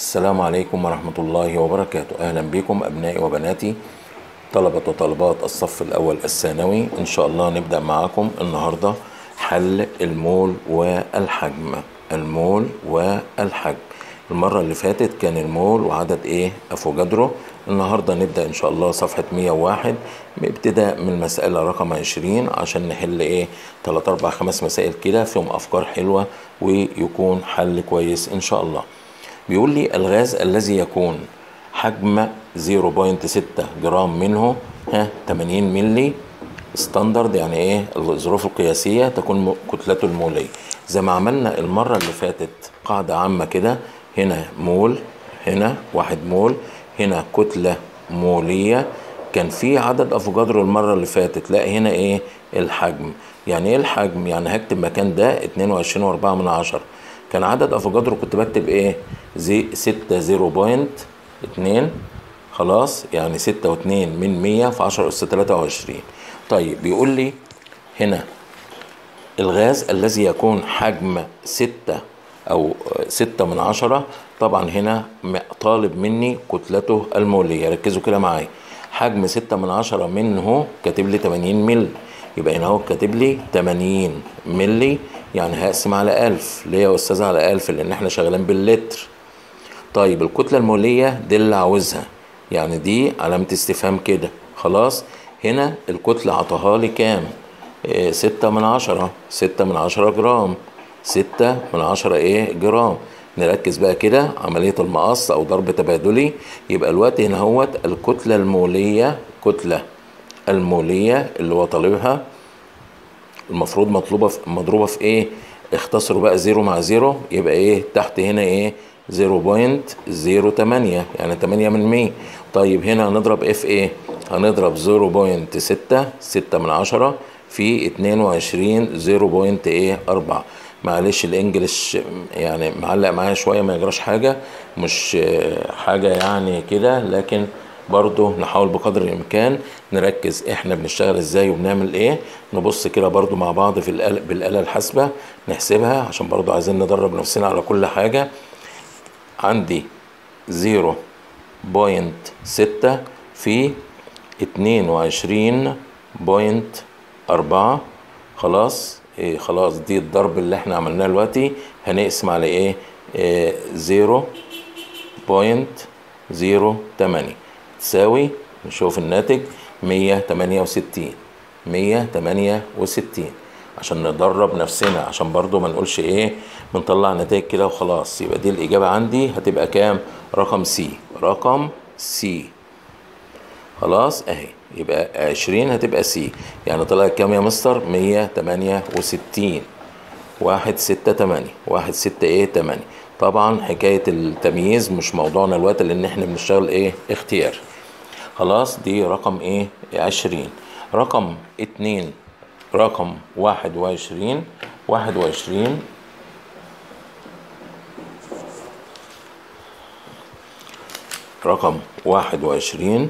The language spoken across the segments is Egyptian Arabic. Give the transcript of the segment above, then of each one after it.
السلام عليكم ورحمة الله وبركاته أهلا بكم أبنائي وبناتي طلبة وطالبات الصف الأول الثانوي إن شاء الله نبدأ معاكم النهاردة حل المول والحجم المول والحجم المرة اللي فاتت كان المول وعدد إيه أفوجادرو النهاردة نبدأ إن شاء الله صفحة 101 ابتداء من المسألة رقم 20 عشان نحل إيه 3 4 5 مسائل كده فيهم أفكار حلوة ويكون حل كويس إن شاء الله بيقول لي الغاز الذي يكون حجم 0.6 جرام منه ها 80 ملي ستاندرد يعني ايه الظروف القياسيه تكون كتلته الموليه زي ما عملنا المره اللي فاتت قاعده عامه كده هنا مول هنا واحد مول هنا كتله موليه كان في عدد افوجادرو المره اللي فاتت لا هنا ايه الحجم يعني ايه الحجم يعني هكتب مكان ده 22.4 من عشرة كان عدد افوجادرو كنت بكتب ايه زي 6 0.2 خلاص يعني 6 و2 من 100 في 10 اس 23 طيب بيقول لي هنا الغاز الذي يكون حجم 6 او 6 من عشرة طبعا هنا طالب مني كتلته المولية ركزوا كده معايا حجم 6 من عشرة منه كاتب لي 80 ملي يبقى هنا هو كاتب لي 80 ملي يعني هقسم على 1000 ليه يا استاذ على 1000 لان احنا شغالين باللتر طيب الكتلة المولية دي اللي عاوزها يعني دي علامة استفهام كده خلاص هنا الكتلة عطاها لي كام إيه ستة من عشرة ستة من عشرة جرام ستة من عشرة ايه جرام نركز بقى كده عملية المقص او ضرب تبادلي يبقى الوقت هنا هوت الكتلة المولية كتلة المولية اللي هو طالبها المفروض مطلوبة في مضروبة في ايه اختصروا بقى زيرو مع زيرو يبقى ايه تحت هنا ايه 0.08 يعني 8 من 100 طيب هنا هنضرب اف ايه هنضرب 0.6 6 من 10 في 22 0.4 ايه 4 معلش الانجليش يعني معلق معايا شويه ما يجراش حاجه مش حاجه يعني كده لكن برضو نحاول بقدر الامكان نركز احنا بنشتغل ازاي وبنعمل ايه نبص كده برضو مع بعض في الآلة بالاله الحاسبه نحسبها عشان برضو عايزين ندرب نفسنا على كل حاجه عندي زيرو بوينت ستة في اتنين وعشرين بوينت أربعة خلاص إيه خلاص دي الضرب اللي احنا عملناه دلوقتي هنقسم على ايه زيرو بوينت زيرو تمانية تساوي نشوف الناتج مية تمانية وستين مية تمانية وستين عشان ندرب نفسنا عشان برضو ما نقولش ايه بنطلع نتائج كده وخلاص يبقى دي الاجابه عندي هتبقى كام رقم سي رقم سي خلاص اهي يبقى عشرين هتبقى سي يعني طلعت كام يا مستر مية تمانية وستين واحد ستة تمانية واحد ستة ايه تمانية طبعا حكاية التمييز مش موضوعنا الوقت لان احنا بنشتغل ايه اختيار خلاص دي رقم ايه عشرين رقم اتنين رقم واحد وعشرين واحد وعشرين رقم واحد وعشرين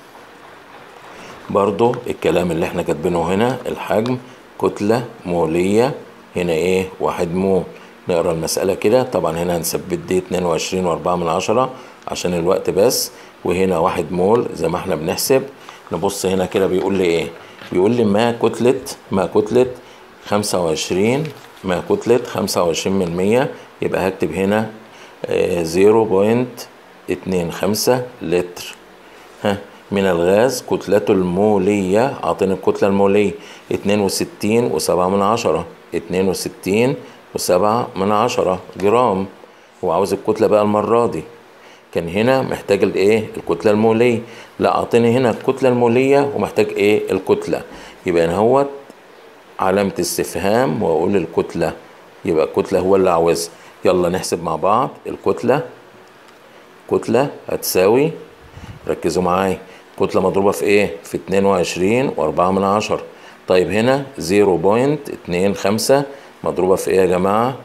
برضو الكلام اللي احنا كاتبينه هنا الحجم كتلة مولية هنا ايه واحد مول نقرا المسألة كده طبعا هنا هنثبت دي اتنين وعشرين واربعة من عشرة عشان الوقت بس وهنا واحد مول زي ما احنا بنحسب نبص هنا كده بيقول لي ايه بيقول لي ما كتلة ما كتلة خمسة وعشرين ما كتلة خمسة وعشرين من مية يبقى هكتب هنا زيرو بوينت اتنين خمسة لتر ها من الغاز كتلته المولية أعطيني الكتلة المولية اتنين وستين وسبعة من عشرة اتنين وستين وسبعة من عشرة جرام وعاوز الكتلة بقى المرة دي كان هنا محتاج الايه الكتله الموليه لا اعطيني هنا الكتله الموليه ومحتاج ايه الكتله يبقى هنا هو علامه استفهام واقول الكتله يبقى الكتله هو اللي عاوزها يلا نحسب مع بعض الكتله كتله هتساوي ركزوا معايا كتله مضروبه في ايه في 22 و4 من عشرة طيب هنا 0.25 مضروبه في ايه يا جماعه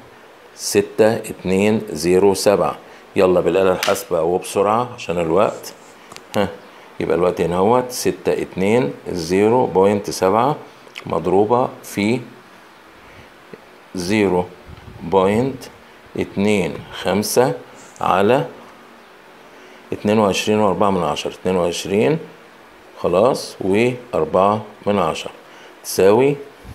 6207 يلا بالآلة الحاسبة وبسرعة عشان الوقت ها يبقى الوقت هنا هو ستة اتنين زيرو بوينت سبعة مضروبة في زيرو بوينت اتنين خمسة على اتنين وعشرين وأربعة من عشرة اتنين وعشرين خلاص وأربعة من عشرة تساوي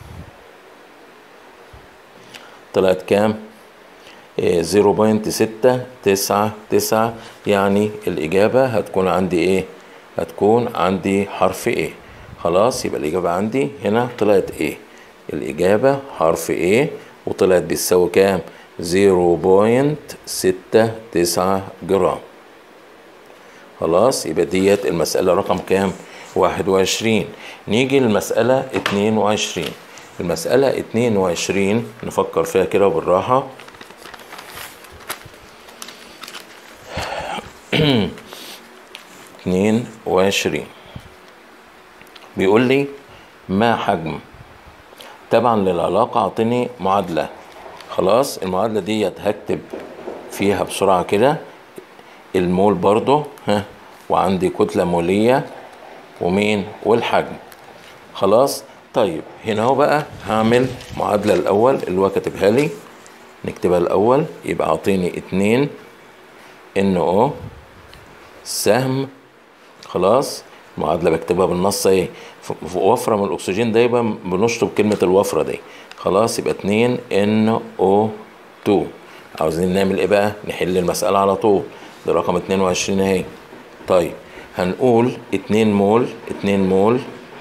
طلعت كام؟ زيرو بوينت ستة تسعة تسعة يعني الإجابة هتكون عندي إيه؟ هتكون عندي حرف إيه خلاص يبقى الإجابة عندي هنا طلعت إيه الإجابة حرف إيه وطلعت بتساوي كام؟ زيرو بوينت ستة تسعة جرام خلاص يبقى ديت المسألة رقم كام؟ واحد وعشرين نيجي للمسألة اتنين وعشرين المسألة اتنين وعشرين نفكر فيها كده بالراحة اتنين وعشرين بيقول لي ما حجم طبعا للعلاقة اعطيني معادلة خلاص المعادلة ديت هكتب فيها بسرعة كده المول برضو ها وعندي كتلة مولية ومين والحجم خلاص طيب هنا اهو بقى هعمل معادلة الأول اللي هو كاتبها لي نكتبها الأول يبقى اعطيني اتنين ان او سهم خلاص معادلة بكتبها بالنص ايه في وفرة من الأكسجين دايما بنشطب كلمة الوفرة دي خلاص يبقى اتنين ان او 2 عاوزين نعمل ايه بقى نحل المسألة على طول ده رقم اتنين وعشرين اهي طيب هنقول اتنين مول اتنين مول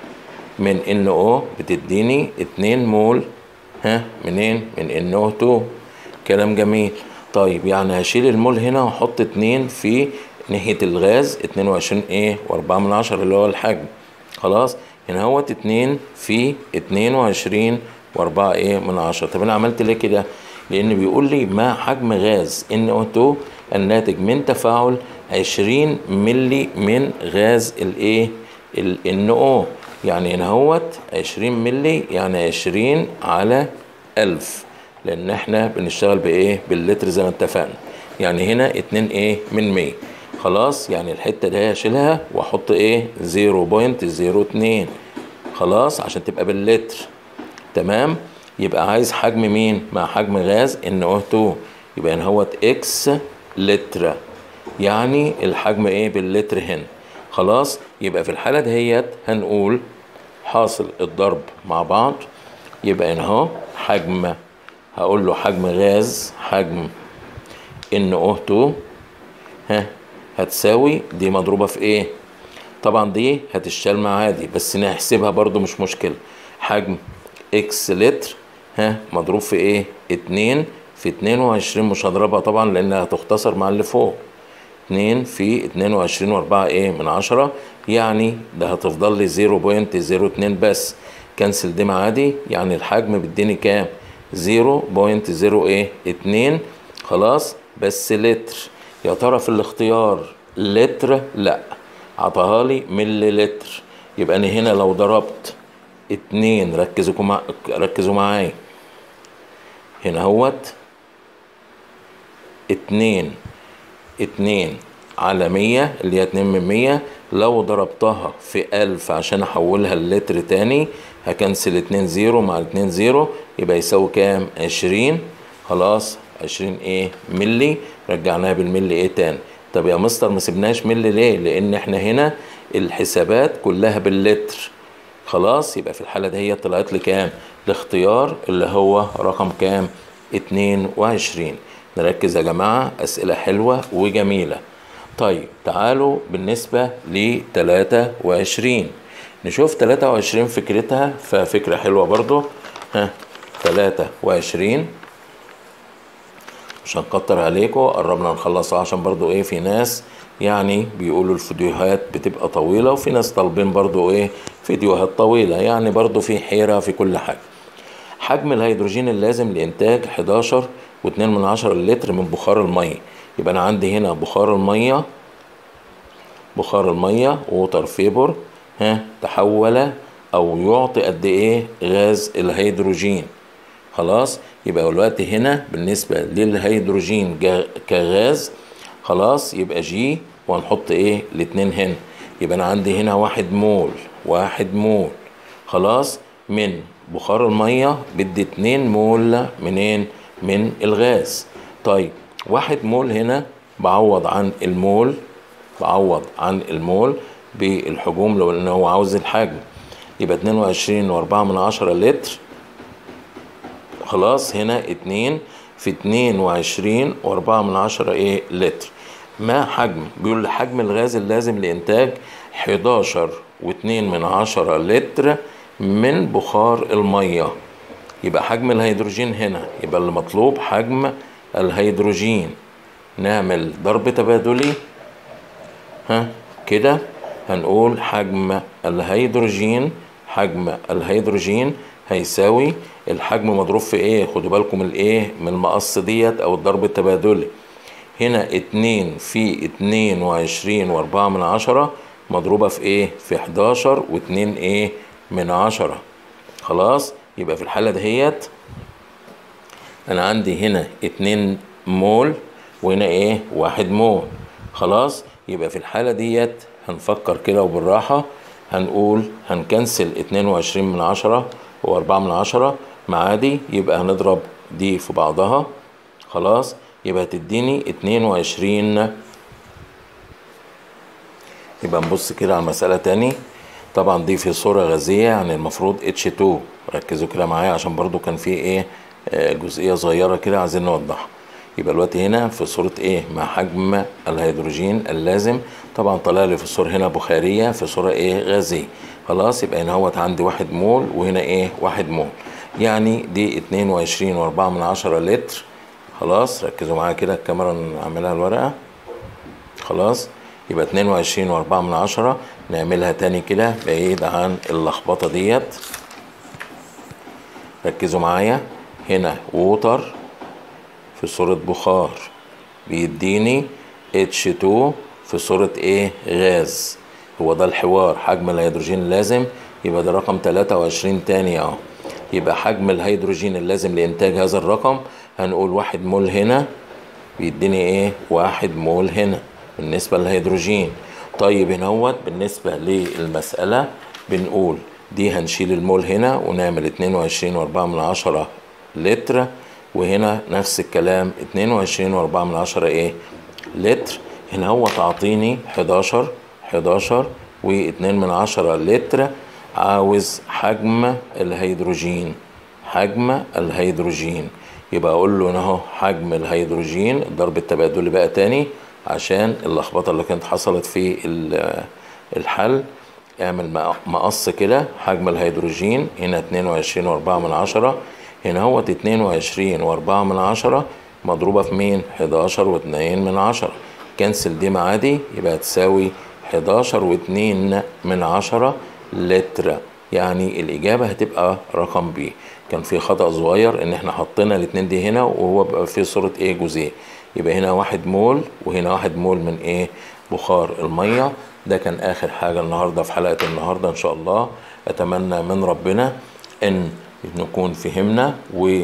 من ان او بتديني اتنين مول ها منين من ان او 2 كلام جميل طيب يعني هشيل المول هنا واحط اتنين في ناحية الغاز اتنين وعشرين ايه واربعة من عشرة اللي هو الحجم خلاص هنا هوت اتنين في اتنين وعشرين واربعة ايه من عشرة طب انا عملت ليه كده لان بيقول لي ما حجم غاز ان او 2 الناتج من تفاعل عشرين ملي من غاز الايه ال او يعني هنا هوت عشرين ملي يعني عشرين على ألف لأن احنا بنشتغل بإيه باللتر زي ما اتفقنا يعني هنا اتنين إيه من مية خلاص يعني الحتة دي هشيلها وأحط إيه زيرو بوينت زيرو اتنين خلاص عشان تبقى باللتر تمام يبقى عايز حجم مين مع حجم غاز ان او 2 يبقى هنا هوت اكس لتر يعني الحجم ايه باللتر هنا خلاص يبقى في الحالة دهيت هنقول حاصل الضرب مع بعض يبقى هنا اهو حجم هقول له حجم غاز حجم ان او 2 ها هتساوي دي مضروبة في ايه طبعا دي هتشتغل مع عادي بس نحسبها برضو مش مشكلة حجم اكس لتر ها مضروب في ايه اتنين في اتنين وعشرين مش هضربها طبعا لانها هتختصر مع اللي فوق اتنين في اتنين وعشرين واربعة ايه من عشرة يعني ده هتفضل لي زيرو بوينت زيرو اتنين بس كنسل دي مع عادي يعني الحجم بيديني كام زيرو بوينت زيرو ايه اتنين خلاص بس لتر يا ترى في الاختيار لتر لا عطاها لي ملي لتر يبقى انا هنا لو ضربت اتنين ركزوا مع ركزوا معايا هنا هوت اتنين اتنين على مية اللي هي اتنين من مية لو ضربتها في ألف عشان أحولها للتر تاني هكنسل اتنين زيرو مع اتنين زيرو يبقى يساوي كام عشرين خلاص عشرين ايه ملي رجعناها بالملي ايه تاني طب يا مستر ما سيبناش ملي ليه لان احنا هنا الحسابات كلها باللتر خلاص يبقى في الحالة دي هي طلعت لي كام الاختيار اللي هو رقم كام اتنين وعشرين نركز يا جماعة أسئلة حلوة وجميلة طيب تعالوا بالنسبة لتلاتة وعشرين نشوف تلاتة وعشرين فكرتها ففكرة حلوة برضو ها تلاتة وعشرين مش هنكتر عليكم قربنا نخلصها عشان برضو ايه في ناس يعني بيقولوا الفيديوهات بتبقى طويلة وفي ناس طالبين برضو ايه فيديوهات طويلة يعني برضو في حيرة في كل حاجة حجم الهيدروجين اللازم لإنتاج 11 و2 من عشرة لتر من بخار المية يبقى أنا عندي هنا بخار المية بخار المية ووتر فيبر ها تحول أو يعطي قد إيه غاز الهيدروجين خلاص يبقى دلوقتي هنا بالنسبة للهيدروجين كغاز خلاص يبقى جي وهنحط ايه الاتنين هنا يبقى انا عندي هنا واحد مول واحد مول خلاص من بخار المية بدي اتنين مول منين من الغاز طيب واحد مول هنا بعوض عن المول بعوض عن المول بالحجوم لو ان هو عاوز الحجم يبقى 22 واربعة من عشرة لتر خلاص هنا اتنين في اتنين وعشرين واربعة من عشرة ايه لتر ما حجم بيقول لي حجم الغاز اللازم لإنتاج 11 واتنين من عشرة لتر من بخار المية يبقى حجم الهيدروجين هنا يبقى اللي مطلوب حجم الهيدروجين نعمل ضرب تبادلي ها كده هنقول حجم الهيدروجين حجم الهيدروجين هيساوي الحجم مضروب في ايه خدوا بالكم الايه من المقص ديت او الضرب التبادلي هنا اتنين في اتنين وعشرين واربعة من عشرة مضروبة في ايه في حداشر واتنين ايه من عشرة خلاص يبقى في الحالة دهيت انا عندي هنا اتنين مول وهنا ايه واحد مول خلاص يبقى في الحالة ديت هنفكر كده وبالراحة هنقول هنكنسل اتنين وعشرين من عشرة واربعة من عشرة مع دي يبقى هنضرب دي في بعضها خلاص يبقى تديني اتنين وعشرين يبقى نبص كده على المسألة تاني طبعا دي في صورة غازية يعني المفروض H2 ركزوا كده معايا عشان برضو كان في ايه آه، جزئية صغيرة كده عايزين نوضحها يبقى الوقت هنا في صورة ايه مع حجم الهيدروجين اللازم طبعا طلع لي في الصورة هنا بخارية في صورة ايه غازية خلاص يبقى هنا هوت عندي واحد مول وهنا ايه واحد مول يعني دي اتنين وعشرين واربعة من عشرة لتر خلاص ركزوا معايا كده الكاميرا نعملها الورقة خلاص يبقى اتنين وعشرين واربعة من عشرة نعملها تاني كده بعيد عن اللخبطة ديت ركزوا معايا هنا ووتر في صورة بخار بيديني H2 في صورة ايه غاز هو ده الحوار حجم الهيدروجين اللازم يبقى ده رقم 23 تاني اهو يبقى حجم الهيدروجين اللازم لإنتاج هذا الرقم هنقول واحد مول هنا بيديني ايه واحد مول هنا بالنسبة للهيدروجين طيب هنوت بالنسبة للمسألة بنقول دي هنشيل المول هنا ونعمل اتنين وعشرين واربعة من عشرة لتر وهنا نفس الكلام اتنين وعشرين واربعة من عشرة ايه لتر هنا هو تعطيني حداشر حداشر واتنين من عشرة لتر عاوز حجم الهيدروجين حجم الهيدروجين يبقى اقول له هنا اهو حجم الهيدروجين الضرب التبادلي بقى تاني عشان اللخبطه اللي كانت حصلت في ال- الحل اعمل مق- مقص كده حجم الهيدروجين هنا 22 واربعة من عشرة هنا هو 22 واربعة من عشرة مضروبة في مين 11 واتنين من عشرة كنسل دي مع دي يبقى تساوي 11 واتنين من عشرة لتر يعني الإجابة هتبقى رقم بي كان في خطأ صغير إن إحنا حطينا الاتنين دي هنا وهو بقى في صورة إيه جزئين يبقى هنا واحد مول وهنا واحد مول من إيه بخار المية ده كان آخر حاجة النهاردة في حلقة النهاردة إن شاء الله أتمنى من ربنا إن نكون فهمنا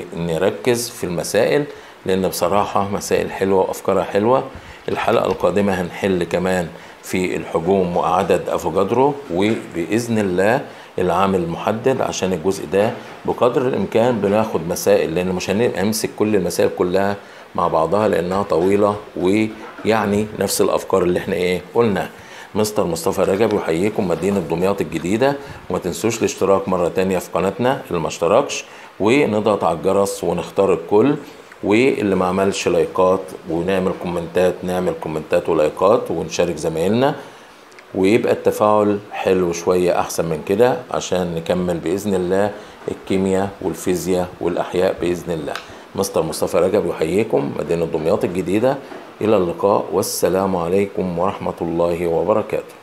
ونركز في المسائل لأن بصراحة مسائل حلوة وأفكارها حلوة الحلقة القادمة هنحل كمان في الحجوم وعدد افوجادرو وباذن الله العامل المحدد عشان الجزء ده بقدر الامكان بناخد مسائل لان مش هنمسك كل المسائل كلها مع بعضها لانها طويله ويعني نفس الافكار اللي احنا ايه قلنا مستر مصطفى رجب يحييكم مدينة دمياط الجديدة وما تنسوش الاشتراك مرة تانية في قناتنا اللي ما اشتركش ونضغط على الجرس ونختار الكل واللي ما عملش لايكات ونعمل كومنتات نعمل كومنتات ولايكات ونشارك زمايلنا ويبقى التفاعل حلو شوية أحسن من كده عشان نكمل بإذن الله الكيمياء والفيزياء والأحياء بإذن الله مستر مصطفى رجب يحييكم مدينة دمياط الجديدة إلى اللقاء والسلام عليكم ورحمة الله وبركاته